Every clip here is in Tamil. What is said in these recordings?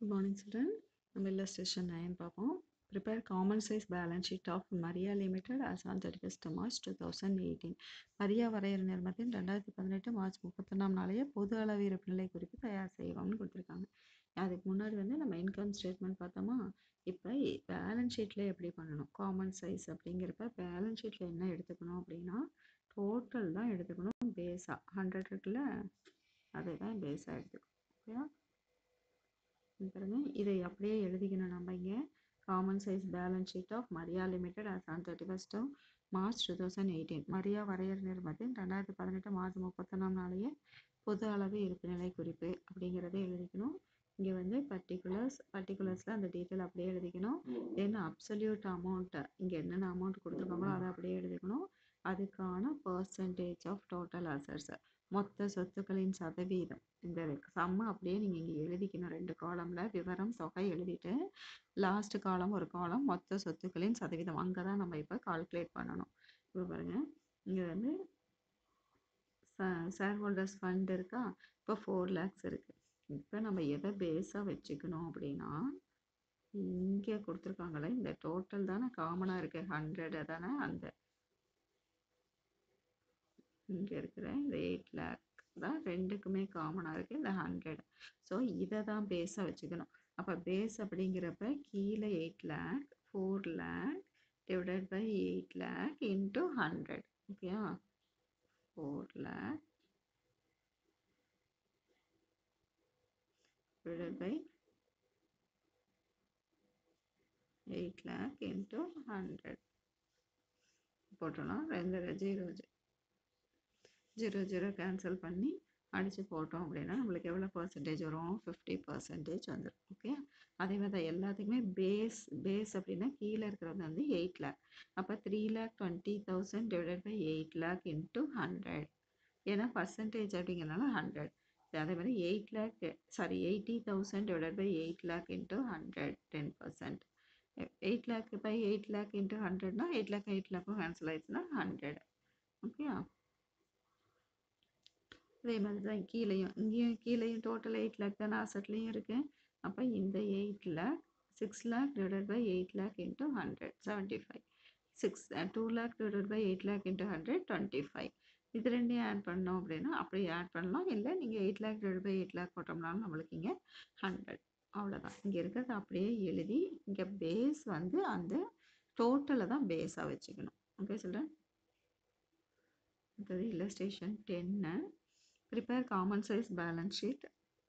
குட் மார்னிங் சில்ட்ரன் நம்ம இல்லஸ்ட்ரேஷன் நைன் பார்ப்போம் prepare common size balance sheet of Maria limited as on thirty first March two thousand eighteen Maria வரையறு நிறுவனத்தின் ரெண்டாயிரத்தி பதினெட்டு மார்ச் முப்பத்தொன்னாம் நாளைய பொது அளவு இருப்பு நிலை குறிப்பு தயார் செய்வோம்னு கொடுத்துருக்காங்க அதுக்கு முன்னாடி வந்து நம்ம இன்கம் ஸ்டேட்மெண்ட் பார்த்தோமா இப்போ பேலன்ஸ் ஷீட்டில் எப்படி பண்ணணும் காமன் சைஸ் அப்படிங்கிறப்ப பேலன்ஸ் ஷீட்டில் என்ன எடுத்துக்கணும் அப்படின்னா டோட்டல் தான் எடுத்துக்கணும் பேஸாக ஹண்ட்ரட் இருக்குல்ல அதுதான் பேஸாக எடுத்துக்கணும் ஓகேவா பாருங்க இதை அப்படியே எழுதிக்கணும் நம்ம இங்கே common size balance sheet of Maria limited as on thirty first March two thousand eighteen Maria வரையறு நிறுவனத்தின் ரெண்டாயிரத்தி பதினெட்டு மார்ச் முப்பத்தொன்னாம் நாளைய பொது அளவு இருப்பு நிலை குறிப்பு அப்படிங்கிறத எழுதிக்கணும் இங்கே வந்து பர்டிகுலர்ஸ் பர்டிகுலர்ஸில் அந்த டீட்டெயில் அப்படியே எழுதிக்கணும் தென் அப்சல்யூட் அமௌண்ட்டை இங்கே என்னென்ன அமௌண்ட் கொடுத்துருக்காங்களோ அதை அப்படியே எழுதிக்கணும் அதுக்கான பர்சன்டேஜ் ஆஃப் டோட்டல் அசட்ஸ் மொத்த சொத்துக்களின் சதவீதம் இந்த சம்ம அப்படியே நீங்கள் இங்கே எழுதிக்கணும் ரெண்டு காலமில் விவரம் தொகை எழுதிட்டு லாஸ்ட் காலம் ஒரு காலம் மொத்த சொத்துக்களின் சதவீதம் அங்கே தான் நம்ம இப்போ கால்குலேட் பண்ணணும் இப்போ பாருங்கள் இங்கே வந்து ஷேர் ஹோல்டர்ஸ் ஃபண்ட் இருக்கா இப்போ ஃபோர் லேக்ஸ் இருக்குது இப்போ நம்ம எதை பேஸாக வச்சுக்கணும் அப்படின்னா இங்கே கொடுத்துருக்காங்களே இந்த டோட்டல் தானே காமனாக இருக்குது ஹண்ட்ரட் தானே அந்த இங்கே இருக்கிற இந்த எயிட் லேக் தான் ரெண்டுக்குமே காமனாக இருக்குது இந்த ஹண்ட்ரட் ஸோ இதை தான் பேஸாக வச்சுக்கணும் அப்போ பேஸ் அப்படிங்கிறப்ப கீழே eight lakh four lakh divided by eight lakh into hundred ஓகேயா four lakh divided by 8 lakh into 100 போட்டோம்னா ரெண்டு ஜீரோ ஜீரோ ஜீரோ கேன்சல் பண்ணி அடித்து போட்டோம் அப்படின்னா நம்மளுக்கு எவ்வளோ பர்சன்டேஜ் வரும் ஃபிஃப்டி பர்சன்டேஜ் வந்துடும் ஓகே அதே மாதிரி தான் எல்லாத்துக்குமே பேஸ் பேஸ் அப்படின்னா கீழே இருக்கிறது வந்து எயிட் லேக் அப்போ three lakh twenty thousand divided by eight lakh into hundred ஏன்னா பர்சன்டேஜ் அப்படிங்கிறனால ஹண்ட்ரட் அதே மாதிரி eight lakh sorry eighty thousand divided by eight lakh into hundred ten percent eight lakh by eight lakh into ஹண்ட்ரட்னா எயிட் லேக் எயிட் லேக்கும் கேன்சல் ஆயிடுச்சுன்னா ஹண்ட்ரட் ஓகேயா அதே மாதிரி தான் கீழேயும் இங்கேயும் கீழேயும் டோட்டல் எயிட் லேக் தானே அசட்லேயும் இருக்குது அப்போ இந்த eight lakh six lakh divided by eight lakh into hundred seventy five six two lakh divided by eight lakh into hundred twenty five இது ரெண்டையும் ஆட் பண்ணோம் அப்படின்னா அப்படி ஆட் பண்ணலாம் இல்லை நீங்கள் eight lakh divide by eight lakh போட்டோம்னாலும் நம்மளுக்கு இங்கே ஹண்ட்ரட் அவ்வளோதான் இங்கே இருக்கிறது அப்படியே எழுதி இங்கே பேஸ் வந்து அந்த டோட்டலை தான் பேஸாக வச்சுக்கணும் ஓகே சொல்கிறேன் அடுத்தது illustration ten prepare common size balance sheet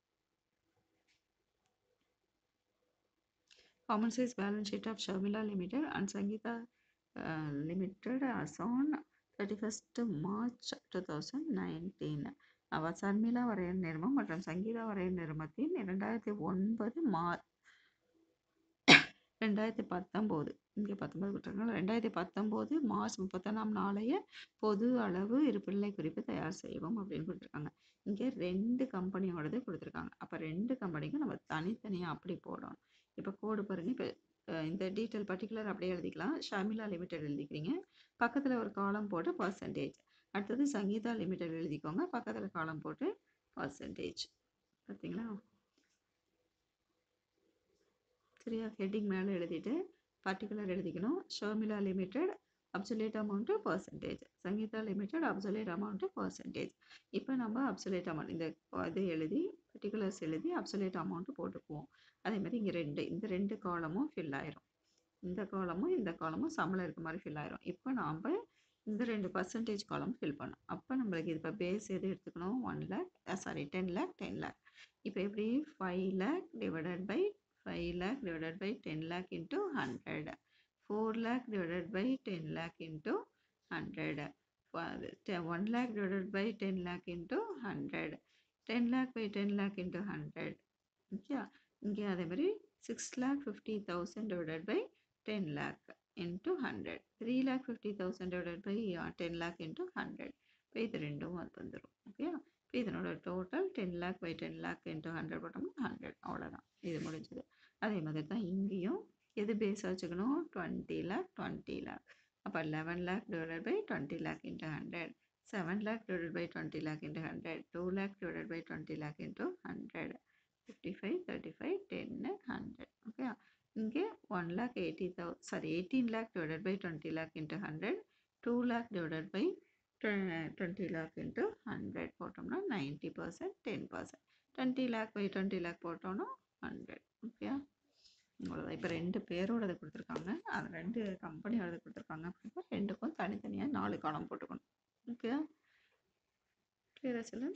common size balance sheet of Sharmila limited and Sangeetha limited as on thirty first March two thousand nineteen அவர் சர்மிளா வரையர் நிறுவனம் மற்றும் சங்கீதா வரையர் நிறுவனத்தின் இரண்டாயிரத்தி ஒன்பது மார்ச் ரெண்டாயிரத்தி பத்தொம்போது இங்கே பத்தொம்பது கொடுத்துருக்காங்க ரெண்டாயிரத்தி பத்தொம்போது மார்ச் முப்பத்தொன்னாம் நாளைய பொது அளவு இருப்பிள்ளை குறிப்பு தயார் செய்வோம் அப்படின்னு கொடுத்துருக்காங்க இங்கே ரெண்டு கம்பெனியோடது கொடுத்துருக்காங்க அப்போ ரெண்டு கம்பெனிக்கும் நம்ம தனித்தனியாக அப்படி போடணும் இப்போ கோடு பாருங்கள் இப்போ இந்த டீட்டெயில் பர்டிகுலர் அப்படியே எழுதிக்கலாம் ஷமிலா லிமிடெட் எழுதிக்கிறீங்க பக்கத்தில் ஒரு காலம் போட்டு பர்சன்டேஜ் அடுத்தது சங்கீதா லிமிடெட் எழுதிக்கோங்க பக்கத்தில் காலம் போட்டு பர்சன்டேஜ் பார்த்தீங்களா சரியா ஹெட்டிங் மேலே எழுதிட்டு பர்டிகுலர் எழுதிக்கணும் Sharmila limited absolute amount percentage Sangeetha limited absolute amount percentage இப்போ நம்ம அப்சலேட் அமௌண்ட் இந்த இது எழுதி பர்டிகுலர்ஸ் எழுதி அப்சலேட் அமௌண்ட்டு போட்டுக்குவோம் அதே மாதிரி இங்கே ரெண்டு இந்த ரெண்டு காலமும் ஃபில் ஆயிரும் இந்த காலமும் இந்த காலமும் சம்பளம் இருக்க மாதிரி ஃபில் ஆயிரும் இப்போ நாம் இந்த ரெண்டு பர்சன்டேஜ் காலம் ஃபில் பண்ணோம் அப்போ நம்மளுக்கு இது இப்போ பேஸ் எது எடுத்துக்கணும் one lakh sorry ten lakh ten lakh இப்போ எப்படி five lakh divided by five lakh divided by ten lakh into hundred four lakh divided by ten lakh into hundred one lakh divided by ten lakh into hundred ten lakh by ten lakh into hundred okay இங்கே அதே மாதிரி six lakh fifty thousand divided by ten lakh into hundred three lakh fifty thousand divided by ten lakh into hundred இப்போ இது ரெண்டும் அது வந்துடும் ஓகே இப்போ இதனோட total ten lakh by ten lakh into hundred போட்டோம்னா ஹண்ட்ரட் அவ்வளோதான் இது முடிஞ்சது அதே மாதிரி தான் இங்கேயும் எது பேஸ் வச்சுக்கணும் டுவெண்ட்டி லேக் டுவெண்ட்டி லேக் அப்போ eleven lakh divided by twenty lakh into hundred 7 lakh divided by 20 lakh into 100 2 lakh divided by 20 lakh into 100 fifty five thirty five ten hundred okay இங்கே ஒன் லேக் எயிட்டி தௌ sorry eighteen lakh divided by twenty lakh into hundred two lakh divided by twenty lakh into hundred போட்டோம்னா ninety percent ten percent twenty lakh by twenty lakh போட்டோம்னா ஹண்ட்ரட் ஓகே அவ்வளோதான் இப்போ ரெண்டு பேரோடது கொடுத்துருக்காங்க அது ரெண்டு கம்பெனியோடது கொடுத்துருக்காங்க அப்படின்னா ரெண்டுக்கும் தனித்தனியாக நாலு காலம் போட்டுக்கணும் ஓகே கிளியரா சிலன்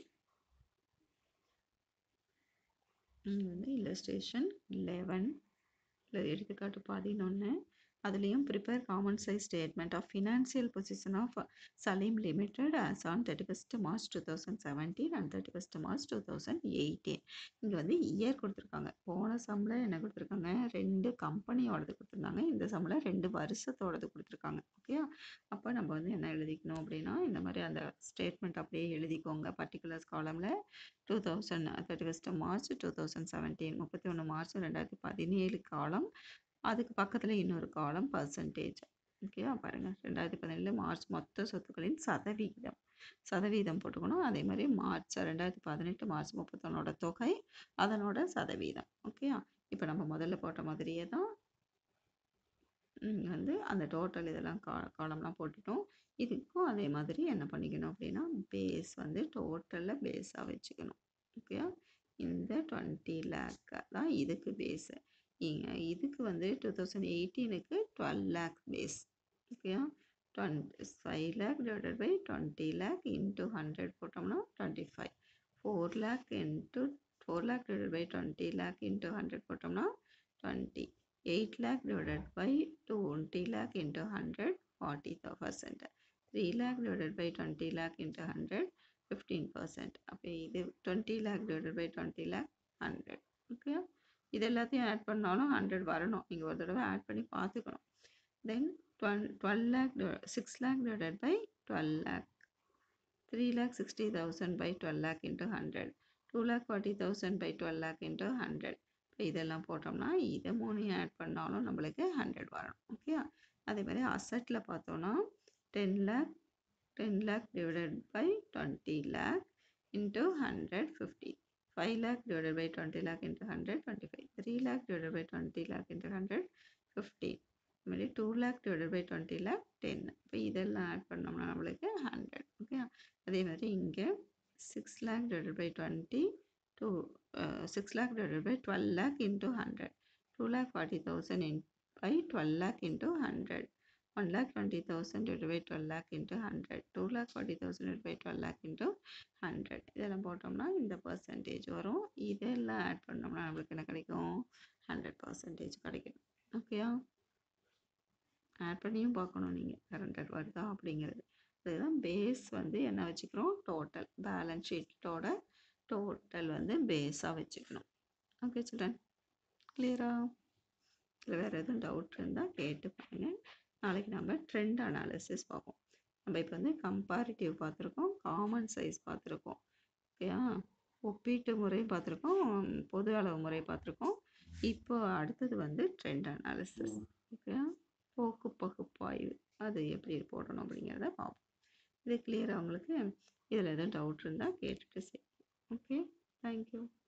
இங்கே வந்து இல்லஸ்ட்ரேஷன் லெவன் இல்லை எடுத்துக்காட்டு பதினொன்று அதுலேயும் prepare common size statement of financial position of Salim limited as on thirty first March two thousand seventeen and thirty first March two thousand eighteen இங்கே வந்து இயர் கொடுத்துருக்காங்க போன சம்பளம் என்ன கொடுத்துருக்காங்க ரெண்டு கம்பெனியோடது கொடுத்துருந்தாங்க இந்த சம்பளம் ரெண்டு வருஷத்தோடது கொடுத்துருக்காங்க ஓகே அப்போ நம்ம வந்து என்ன எழுதிக்கணும் அப்படின்னா இந்த மாதிரி அந்த ஸ்டேட்மெண்ட் அப்படியே எழுதிக்கோங்க பர்டிகுலர்ஸ் காலமில் two thousand thirty first March two thousand seventeen முப்பத்தி ஒன்று மார்ச் ரெண்டாயிரத்தி பதினேழு காலம் அதுக்கு பக்கத்தில் இன்னொரு காலம் பர்சன்டேஜ் ஓகேவா பாருங்கள் ரெண்டாயிரத்தி பதினேழு மார்ச் மொத்த சொத்துக்களின் சதவிகிதம் சதவீதம் போட்டுக்கணும் அதே மாதிரி மார்ச் ரெண்டாயிரத்தி பதினெட்டு மார்ச் முப்பத்தொன்னோட தொகை அதனோட சதவீதம் ஓகேயா இப்போ நம்ம முதல்ல போட்ட மாதிரியே தான் வந்து அந்த டோட்டல் இதெல்லாம் கா காலம்லாம் போட்டுட்டோம் இதுக்கும் அதே மாதிரி என்ன பண்ணிக்கணும் அப்படின்னா பேஸ் வந்து டோட்டலில் பேஸாக வச்சுக்கணும் ஓகே இந்த டுவெண்ட்டி லேக்கு தான் இதுக்கு பேஸு இதுக்கு வந்து டூ தௌசண்ட் எயிட்டீனுக்கு twelve lakh base okay twenty five lakh divided by twenty lakh into hundred போட்டோம்னா twenty five four lakh into four lakh divided by twenty lakh into hundred போட்டோம்னா twenty eight lakh divided by twenty lakh into hundred forty percent three lakh divided by twenty lakh into hundred fifteen percent அப்போ இது twenty lakh divided by twenty lakh hundred okay இது எல்லாத்தையும் ஆட் பண்ணாலும் ஹண்ட்ரட் வரணும் நீங்கள் ஒரு தடவை ஆட் பண்ணி பார்த்துக்கணும் then twelve twelve lakh six lakh divided by twelve lakh three lakh sixty thousand by twelve lakh into hundred two lakh forty thousand by twelve lakh into hundred இப்போ இதெல்லாம் போட்டோம்னா இதை மூணையும் ஆட் பண்ணாலும் நம்மளுக்கு ஹண்ட்ரட் வரணும் ஓகே அதே மாதிரி அசட்டில் பார்த்தோன்னா ten lakh ten lakh divided by twenty lakh into hundred fifty five lakh divided by twenty lakh into hundred twenty five three lakh divided by twenty lakh into hundred fifteen இது மாதிரி two lakh divided by twenty lakh ten இப்போ இதெல்லாம் ஆட் பண்ணோம்னா நம்மளுக்கு ஹண்ட்ரட் ஓகே அதே மாதிரி இங்கே six lakh divided by twenty two six lakh divided by twelve lakh into hundred two lakh forty thousand in by twelve lakh into hundred one lakh twenty thousand divide by twelve lakh into hundred two lakh forty thousand divide by twelve lakh into hundred இதெல்லாம் போட்டோம்னா இந்த பர்சன்டேஜ் வரும் இதெல்லாம் ஆட் பண்ணோம்னா நம்மளுக்கு என்ன கிடைக்கும் ஹண்ட்ரட் பர்சன்டேஜ் கிடைக்கும் ஓகேயா ஆட் பண்ணியும் பார்க்கணும் நீங்கள் கரண்டட் வருதா அப்படிங்கிறது இதுதான் பேஸ் வந்து என்ன வச்சுக்கிறோம் டோட்டல் பேலன்ஸ் ஷீட்டோட டோட்டல் வந்து பேஸாக வச்சுக்கணும் ஓகே சில்ட்ரன் கிளியரா இல்லை வேறு எதுவும் டவுட் இருந்தால் கேட்டு பாருங்கள் நாளைக்கு நம்ம ட்ரெண்ட் அனாலிசிஸ் பார்ப்போம் நம்ம இப்போ வந்து கம்பேரிட்டிவ் பார்த்துருக்கோம் காமன் சைஸ் பார்த்துருக்கோம் ஓகேயா ஒப்பீட்டு முறை பார்த்துருக்கோம் பொது அளவு முறை பார்த்துருக்கோம் இப்போ அடுத்தது வந்து ட்ரெண்ட் அனாலிசிஸ் ஓகேயா போக்கு பகுப்பாய்வு அது எப்படி போடணும் அப்படிங்கிறத பார்ப்போம் இது கிளியராக உங்களுக்கு இதில் எதுவும் டவுட் இருந்தால் கேட்டுட்டு சரி ஓகே தேங்க்யூ